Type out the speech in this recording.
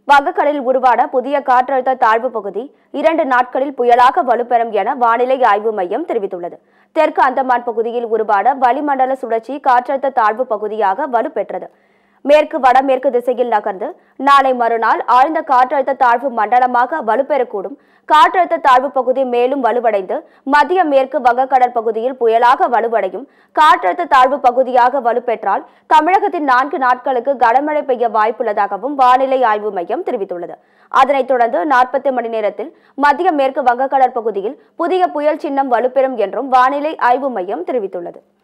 வங்கக்கடலில் உருவான புதிய காற்றழுத்த தாழ்வு பகுதி இரண்டு நாட்களில் புயலாக வலுப்பெறும் என வானிலை ஆய்வு மையம் தெரிவித்துள்ளது தெற்கு அந்தமான் பகுதியில் உருவான வளிமண்டல சுழற்சி காற்றழுத்த தாழ்வு பகுதியாக வலுப்பெற்றது மேற்கு வடமேற்கு திசையில் நகர்ந்து நாளை மறுநாள் ஆழ்ந்த காற்றழுத்த தாழ்வு மண்டலமாக வலுப்பெறக்கூடும் காற்றழுத்த தாழ்வு பகுதி மேலும் வலுவடைந்து மத்திய மேற்கு வங்கக்கடல் பகுதியில் புயலாக வலுவடையும் காற்றழுத்த தாழ்வு பகுதியாக வலுப்பெற்றால் தமிழகத்தின் நான்கு நாட்களுக்கு கனமழை பெய்ய வாய்ப்புள்ளதாகவும் வானிலை ஆய்வு மையம் தெரிவித்துள்ளது அதனைத் தொடர்ந்து நாற்பத்தி மணி நேரத்தில் மத்திய மேற்கு வங்கக்கடல் பகுதியில் புதிய புயல் சின்னம் வலுப்பெறும் என்றும் வானிலை ஆய்வு மையம் தெரிவித்துள்ளது